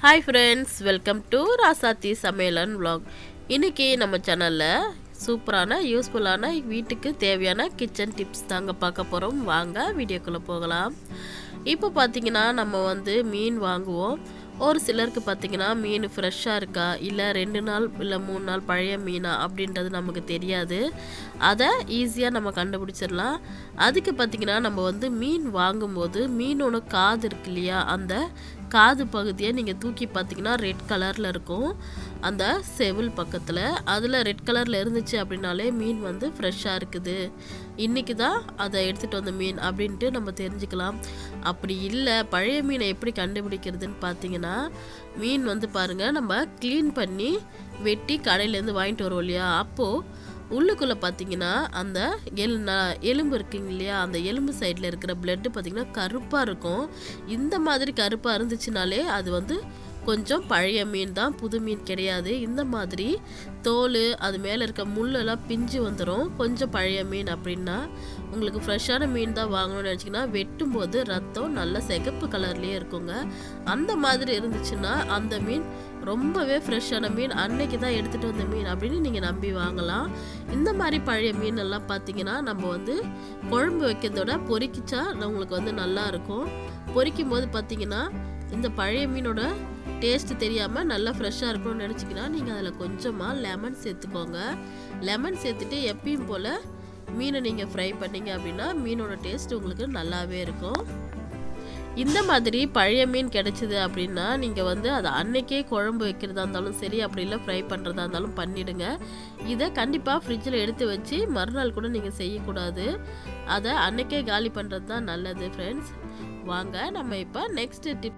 hi friends welcome to Rasathi சமையலன் vlog இன்னைக்கு நம்ம சேனலில் சூப்பரான யூஸ்ஃபுல்லான வீட்டுக்கு தேவையான கிச்சன் டிப்ஸ் தாங்க பார்க்க போகிறோம் வாங்க வீடியோக்குள்ளே போகலாம் இப்போ பார்த்தீங்கன்னா நம்ம வந்து மீன் வாங்குவோம் ஒரு சிலருக்கு பார்த்தீங்கன்னா மீன் ஃப்ரெஷ்ஷாக இருக்கா இல்லை ரெண்டு நாள் இல்லை மூணு நாள் பழைய மீனா அப்படின்றது நமக்கு தெரியாது அதை ஈஸியாக நம்ம கண்டுபிடிச்சிடலாம் அதுக்கு பார்த்தீங்கன்னா நம்ம வந்து மீன் வாங்கும்போது மீனோட காது இருக்கு இல்லையா அந்த காது பகுதியை நீங்கள் தூக்கி பார்த்தீங்கன்னா ரெட் கலரில் இருக்கும் அந்த செவில் பக்கத்தில் அதில் ரெட் கலரில் இருந்துச்சு அப்படின்னாலே மீன் வந்து ஃப்ரெஷ்ஷாக இருக்குது இன்றைக்கி தான் அதை எடுத்துகிட்டு வந்த மீன் அப்படின்ட்டு நம்ம தெரிஞ்சுக்கலாம் அப்படி இல்லை பழைய மீனை எப்படி கண்டுபிடிக்கிறதுன்னு பார்த்தீங்கன்னா மீன் வந்து பாருங்கள் நம்ம க்ளீன் பண்ணி வெட்டி கடையிலேருந்து வாங்கிட்டு வருவோம் இல்லையா அப்போது உள்ளுக்குள்ளே பார்த்தீங்கன்னா அந்த எல் ந- எலும்பு இருக்குங்க இல்லையா அந்த எலும்பு சைடில் இருக்கிற பிளட்டு பார்த்தீங்கன்னா கருப்பாக இருக்கும் இந்த மாதிரி கருப்பாக இருந்துச்சுனாலே அது வந்து கொஞ்சம் பழைய மீன் தான் புது மீன் கிடையாது இந்த மாதிரி தோல் அது மேலே இருக்க முள்ளெல்லாம் பிஞ்சு வந்துடும் கொஞ்சம் பழைய மீன் அப்படின்னா உங்களுக்கு ஃப்ரெஷ்ஷான மீன் தான் வாங்கணும்னு நினச்சிங்கன்னா வெட்டும்போது ரத்தம் நல்ல சிகப்பு கலர்லேயே இருக்குங்க அந்த மாதிரி இருந்துச்சுன்னா அந்த மீன் ரொம்பவே ஃப்ரெஷ்ஷான மீன் அன்னைக்கு தான் எடுத்துகிட்டு வந்த மீன் அப்படின்னு நீங்கள் நம்பி வாங்கலாம் இந்த மாதிரி பழைய மீன் எல்லாம் பார்த்தீங்கன்னா நம்ம வந்து குழம்பு வைக்கிறதோட பொரிக்கிச்சா உங்களுக்கு வந்து நல்லா இருக்கும் பொரிக்கும் போது பார்த்தீங்கன்னா இந்த பழைய மீனோட டேஸ்ட் தெரியாமல் நல்லா ஃப்ரெஷ்ஷாக இருக்கணும்னு நினச்சிங்கன்னா நீங்கள் அதில் கொஞ்சமாக லெமன் சேர்த்துக்கோங்க லெமன் சேர்த்துட்டு எப்பயும் போல் மீனை நீங்கள் ஃப்ரை பண்ணீங்க அப்படின்னா மீனோட டேஸ்ட் உங்களுக்கு நல்லாவே இருக்கும் இந்த மாதிரி பழைய மீன் கிடைச்சிது அப்படின்னா நீங்கள் வந்து அதை அன்னைக்கே குழம்பு வைக்கிறதா இருந்தாலும் சரி அப்படி இல்லை ஃப்ரை பண்ணுறதா இருந்தாலும் பண்ணிடுங்க இதை கண்டிப்பாக ஃப்ரிட்ஜில் எடுத்து வச்சு மறுநாள் கூட நீங்கள் செய்யக்கூடாது அதை அன்னைக்கே காலி பண்ணுறது தான் நல்லது ஃப்ரெண்ட்ஸ் வாங்க நம்ம இப்போ நெக்ஸ்ட் டிப்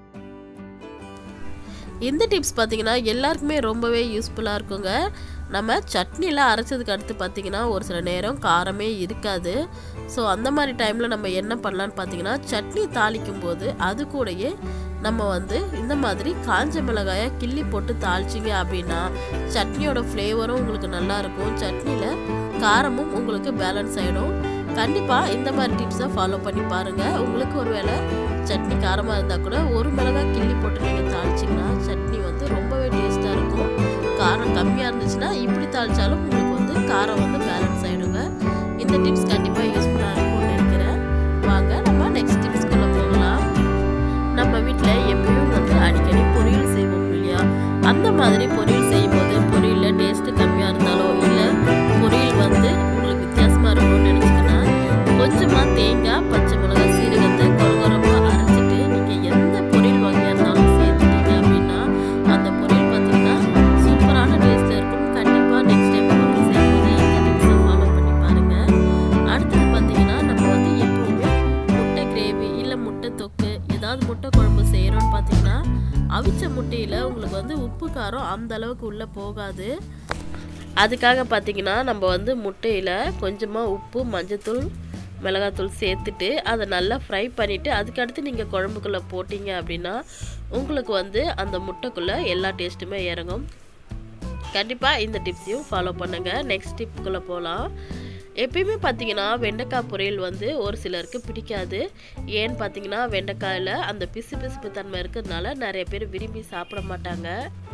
இந்த டிப்ஸ் பார்த்தீங்கன்னா எல்லாருக்குமே ரொம்பவே யூஸ்ஃபுல்லாக இருக்குங்க நம்ம சட்னிலாம் அரைச்சதுக்கு அடுத்து பார்த்தீங்கன்னா ஒரு சில நேரம் காரமே இருக்காது ஸோ அந்த மாதிரி டைமில் நம்ம என்ன பண்ணலான்னு பார்த்தீங்கன்னா சட்னி தாளிக்கும் போது அது கூடயே நம்ம வந்து இந்த மாதிரி காஞ்ச மிளகாயை கிள்ளி போட்டு தாளிச்சிங்க அப்படின்னா சட்னியோட ஃப்ளேவரும் உங்களுக்கு நல்லா இருக்கும் சட்னியில் காரமும் உங்களுக்கு பேலன்ஸ் ஆகிடும் கண்டிப்பாக இந்த மாதிரி டிப்ஸை ஃபாலோ பண்ணி பாருங்கள் உங்களுக்கு ஒரு வேளை சட்னி காரமாக இருந்தால் கூட ஒரு மிளகாய் கிள்ளி போட்டு நீங்கள் தாளிச்சிங்கன்னா சட்னி வந்து ரொம்பவே டேஸ்ட்டாக இருக்கும் காரம் கம்மியாக இருந்துச்சுன்னா இப்படி தாளிச்சாலும் உங்களுக்கு வந்து காரம் வந்து பேலன்ஸ் ஆகிடுங்க இந்த டிப்ஸ் கண்டிப்பாக யூஸ்ஃபுல்லாக இருக்கும்னு நினைக்கிறேன் வாங்க நம்ம நெக்ஸ்ட் டிப்ஸ்குள்ளே போகலாம் நம்ம வீட்டில் எப்பயும் வந்து அடிக்கடி பொரியல் செய்வோம் இல்லையா அந்த மாதிரி பொரியல் செய்யும்போது பொரியலில் டேஸ்ட்டு கம்மியாக இருந்தாலோ இல்லை பொரியல் வந்து உங்களுக்கு வித்தியாசமாக இருக்கும்னு நினச்சிங்கன்னா கொஞ்சமாக தேங்காய் பச்சை மிளகாய் சீரகத்தை கொரகொரப்பாக அரைச்சிட்டு நீங்கள் எந்த பொரியல் வகையாக இருந்தாலும் சேர்த்துட்டீங்க அப்படின்னா அந்த பொரியல் பார்த்தீங்கன்னா சூப்பரான டேஸ்ட்டில் இருக்கும் கண்டிப்பாக நெக்ஸ்ட் டைம் பொரியல் செய்யும்போது இந்த டிப்ஸை ஃபாலோ பண்ணி பாருங்கள் அடுத்தது பார்த்தீங்கன்னா நம்ம வந்து எப்பவுமே முட்டை கிரேவி இல்லை முட்டை தொக்கு ஏதாவது முட்டை குழம்பு செய்கிறோன்னு பார்த்தீங்கன்னா அவிச்ச முட்டையில் உங்களுக்கு வந்து உப்பு காரம் அந்த அளவுக்கு உள்ளே போகாது அதுக்காக பார்த்தீங்கன்னா நம்ம வந்து முட்டையில் கொஞ்சமாக உப்பு மஞ்சத்தூள் மிளகாத்தூள் சேர்த்துட்டு அதை நல்லா ஃப்ரை பண்ணிவிட்டு அதுக்கடுத்து நீங்கள் குழம்புக்குள்ளே போட்டிங்க அப்படின்னா உங்களுக்கு வந்து அந்த முட்டைக்குள்ளே எல்லா டேஸ்ட்டுமே இறங்கும் கண்டிப்பாக இந்த டிப்ஸையும் ஃபாலோ பண்ணுங்கள் நெக்ஸ்ட் டிப்புக்குள்ளே போகலாம் எப்பயுமே பார்த்தீங்கன்னா வெண்டைக்காய் பொரியல் வந்து ஒரு சிலருக்கு பிடிக்காது ஏன்னு பார்த்தீங்கன்னா வெண்டைக்காயில் அந்த பிசு பிசுப்பு தன்மை இருக்கிறதுனால நிறைய பேர் விரும்பி சாப்பிட மாட்டாங்க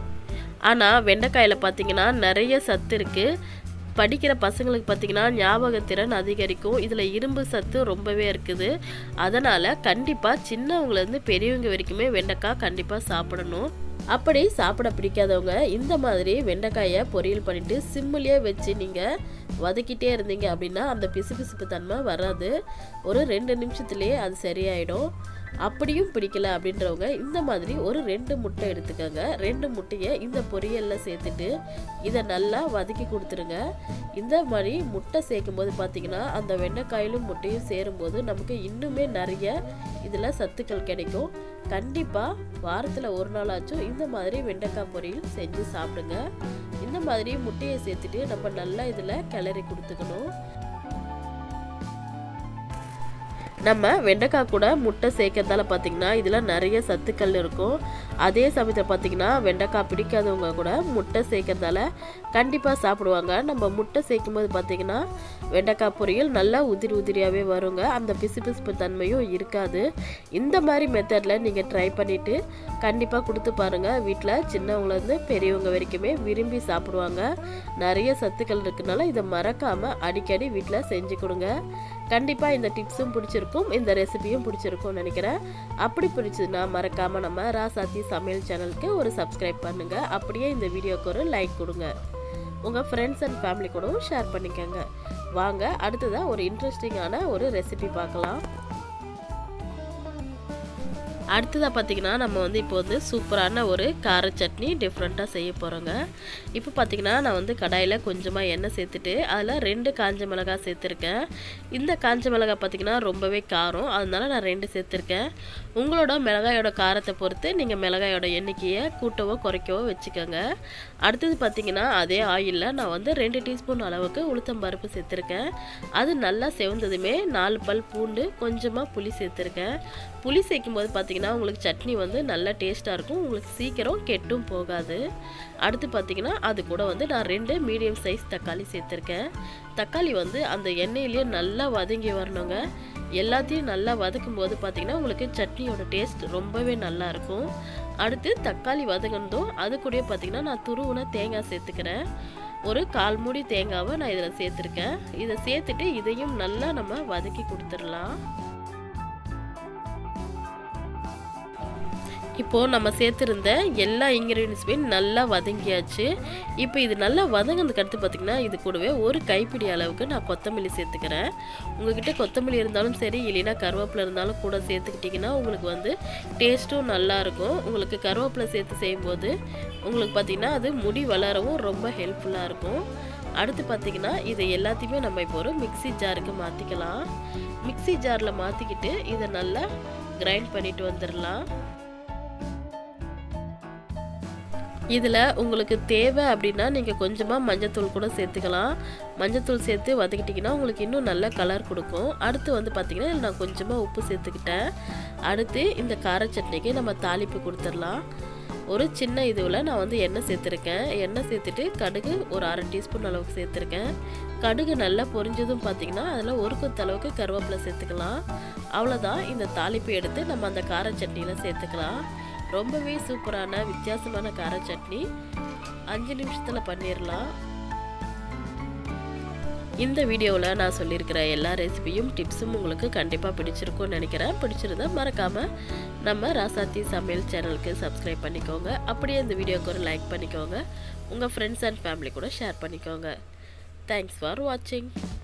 ஆனால் வெண்டைக்காயில் பார்த்தீங்கன்னா நிறைய சத்து இருக்குது படிக்கிற பசங்களுக்கு பார்த்தீங்கன்னா ஞாபகத்திறன் அதிகரிக்கும் இதில் இரும்பு சத்து ரொம்பவே இருக்குது அதனால் கண்டிப்பாக சின்னவங்கலேருந்து பெரியவங்க வரைக்குமே வெண்டைக்காய் கண்டிப்பாக சாப்பிடணும் அப்படி சாப்பிட பிடிக்காதவங்க இந்த மாதிரி வெண்டைக்காயை பொரியல் பண்ணிவிட்டு சிம்மிலே வச்சு நீங்கள் வதக்கிட்டே இருந்தீங்க அப்படின்னா அந்த பிசுபிசுப்பு தன்மை வராது ஒரு ரெண்டு நிமிஷத்துலேயே அது சரியாயிடும் அப்படியும் பிடிக்கல அப்படின்றவங்க இந்த மாதிரி ஒரு ரெண்டு முட்டை எடுத்துக்கோங்க ரெண்டு முட்டையை இந்த பொரியலில் சேர்த்துட்டு இதை நல்லா வதக்கி கொடுத்துருங்க இந்த மாதிரி முட்டை சேர்க்கும் போது பார்த்தீங்கன்னா அந்த வெண்டைக்காயிலும் முட்டையும் சேரும்போது நமக்கு இன்னுமே நிறைய இதில் சத்துக்கள் கிடைக்கும் கண்டிப்பாக வாரத்தில் ஒரு நாளாச்சும் இந்த மாதிரி வெண்டைக்காய் பொரியல் செஞ்சு சாப்பிடுங்க இந்த மாதிரி முட்டையை சேர்த்துட்டு நம்ம நல்லா இதில் கிளறி கொடுத்துக்கணும் நம்ம வெண்டைக்காய் கூட முட்டை சேர்க்கறதால பார்த்திங்கன்னா இதில் நிறைய சத்துக்கள் இருக்கும் அதே சமயத்தில் பார்த்திங்கன்னா வெண்டைக்காய் பிடிக்காதவங்க கூட முட்டை சேர்க்கறதால கண்டிப்பாக சாப்பிடுவாங்க நம்ம முட்டை சேர்க்கும் போது பார்த்திங்கன்னா வெண்டைக்காய் பொரியல் நல்லா உதிரி உதிரியாகவே வருங்க அந்த பிசுபிசுப்பு தன்மையும் இருக்காது இந்த மாதிரி மெத்தடில் நீங்கள் ட்ரை பண்ணிவிட்டு கண்டிப்பாக கொடுத்து பாருங்கள் வீட்டில் சின்னவங்கலேருந்து பெரியவங்க வரைக்குமே விரும்பி சாப்பிடுவாங்க நிறைய சத்துக்கள் இருக்கனால இதை மறக்காமல் அடிக்கடி வீட்டில் செஞ்சு கொடுங்க கண்டிப்பாக இந்த டிப்ஸும் பிடிச்சிருக்கும் இந்த ரெசிபியும் பிடிச்சிருக்கும்னு நினைக்கிறேன் அப்படி பிடிச்சதுன்னா மறக்காமல் நம்ம ராசாத்தி சமையல் சேனலுக்கு ஒரு சப்ஸ்கிரைப் பண்ணுங்கள் அப்படியே இந்த வீடியோக்கு ஒரு லைக் கொடுங்க உங்கள் ஃப்ரெண்ட்ஸ் அண்ட் ஃபேமிலி கூடவும் ஷேர் பண்ணிக்கோங்க வாங்க அடுத்ததாக ஒரு இன்ட்ரெஸ்டிங்கான ஒரு ரெசிபி பார்க்கலாம் அடுத்ததாக பார்த்தீங்கன்னா நம்ம வந்து இப்போ வந்து சூப்பரான ஒரு கார சட்னி டிஃப்ரெண்ட்டாக செய்ய போகிறோங்க இப்போ பார்த்தீங்கன்னா நான் வந்து கடாயில் கொஞ்சமாக எண்ணெய் சேர்த்துட்டு அதில் ரெண்டு காஞ்ச மிளகாய் சேர்த்துருக்கேன் இந்த காஞ்ச மிளகாய் பார்த்தீங்கன்னா ரொம்பவே காரம் அதனால நான் ரெண்டு சேர்த்துருக்கேன் உங்களோட மிளகாயோட காரத்தை பொறுத்து நீங்கள் மிளகாயோட எண்ணிக்கையை கூட்டவோ குறைக்கவோ வச்சுக்கோங்க அடுத்தது பார்த்தீங்கன்னா அதே ஆயிலில் நான் வந்து ரெண்டு டீஸ்பூன் அளவுக்கு உளுத்தம் பருப்பு சேர்த்துருக்கேன் அது நல்லா செவந்ததுமே நாலு பல் பூண்டு கொஞ்சமாக புளி சேர்த்துருக்கேன் புளி சேர்க்கும் போது பார்த்தீங்கன்னா உங்களுக்கு சட்னி வந்து நல்லா டேஸ்ட்டாக இருக்கும் உங்களுக்கு சீக்கிரம் கெட்டும் போகாது அடுத்து பார்த்தீங்கன்னா அது கூட வந்து நான் ரெண்டு மீடியம் சைஸ் தக்காளி சேர்த்துருக்கேன் தக்காளி வந்து அந்த எண்ணெயிலேயே நல்லா வதங்கி வரணுங்க எல்லாத்தையும் நல்லா வதக்கும் போது பார்த்தீங்கன்னா உங்களுக்கு சட்னியோட டேஸ்ட் ரொம்பவே நல்லா இருக்கும் அடுத்து தக்காளி வதங்கினதும் அது கூடயே பார்த்தீங்கன்னா நான் துருவுன தேங்காய் சேர்த்துக்கிறேன் ஒரு கால் மூடி தேங்காவை நான் இதில் சேர்த்துருக்கேன் இதை சேர்த்துட்டு இதையும் நல்லா நம்ம வதக்கி கொடுத்துடலாம் இப்போது நம்ம சேர்த்துருந்த எல்லா இன்க்ரீடியன்ஸுமே நல்லா வதங்கியாச்சு இப்போ இது நல்லா வதங்கினதுக்கு அடுத்து பார்த்திங்கன்னா இது கூடவே ஒரு கைப்பிடி அளவுக்கு நான் கொத்தமல்லி சேர்த்துக்கிறேன் உங்ககிட்ட கொத்தமல்லி இருந்தாலும் சரி இல்லைன்னா கருவேப்பிலை இருந்தாலும் கூட சேர்த்துக்கிட்டிங்கன்னா உங்களுக்கு வந்து டேஸ்ட்டும் நல்லாயிருக்கும் உங்களுக்கு கருவேப்பிலை சேர்த்து செய்யும்போது உங்களுக்கு பார்த்திங்கன்னா அது முடி வளரவும் ரொம்ப ஹெல்ப்ஃபுல்லாக இருக்கும் அடுத்து பார்த்திங்கன்னா இதை எல்லாத்தையுமே நம்ம இப்போ ஒரு மிக்சி ஜாருக்கு மாற்றிக்கலாம் மிக்சி ஜாரில் மாற்றிக்கிட்டு இதை நல்லா கிரைண்ட் பண்ணிட்டு வந்துடலாம் இதில் உங்களுக்கு தேவை அப்படின்னா நீங்கள் கொஞ்சமாக மஞ்சத்தூள் கூட சேர்த்துக்கலாம் மஞ்சத்தூள் சேர்த்து வதக்கிட்டிங்கன்னா உங்களுக்கு இன்னும் நல்ல கலர் கொடுக்கும் அடுத்து வந்து பார்த்திங்கன்னா நான் கொஞ்சமாக உப்பு சேர்த்துக்கிட்டேன் அடுத்து இந்த கார சட்னிக்கு நம்ம தாளிப்பு கொடுத்துடலாம் ஒரு சின்ன இதுவில் நான் வந்து எண்ணெய் சேர்த்துருக்கேன் எண்ணெய் சேர்த்துட்டு கடுகு ஒரு அரை டீஸ்பூன் அளவுக்கு சேர்த்துருக்கேன் கடுகு நல்லா பொரிஞ்சதும் பார்த்திங்கன்னா அதில் ஒரு கொத்த அளவுக்கு கருவேப்பிலை சேர்த்துக்கலாம் அவ்வளோதான் இந்த தாளிப்பு எடுத்து நம்ம அந்த கார சட்னியில் சேர்த்துக்கலாம் ரொம்பவே சூப்பரான வித்தியாசமான கார சட்னி அஞ்சு நிமிஷத்தில் பண்ணிடலாம் இந்த வீடியோவில் நான் சொல்லியிருக்கிற எல்லா ரெசிபியும் டிப்ஸும் உங்களுக்கு கண்டிப்பாக பிடிச்சிருக்கும்னு நினைக்கிறேன் பிடிச்சிருந்தா மறக்காமல் நம்ம ராசாத்தி சமையல் சேனலுக்கு சப்ஸ்கிரைப் பண்ணிக்கோங்க அப்படியே இந்த வீடியோக்கு ஒரு லைக் பண்ணிக்கோங்க உங்கள் ஃப்ரெண்ட்ஸ் அண்ட் ஃபேமிலி கூட ஷேர் பண்ணிக்கோங்க தேங்க்ஸ் ஃபார் வாட்சிங்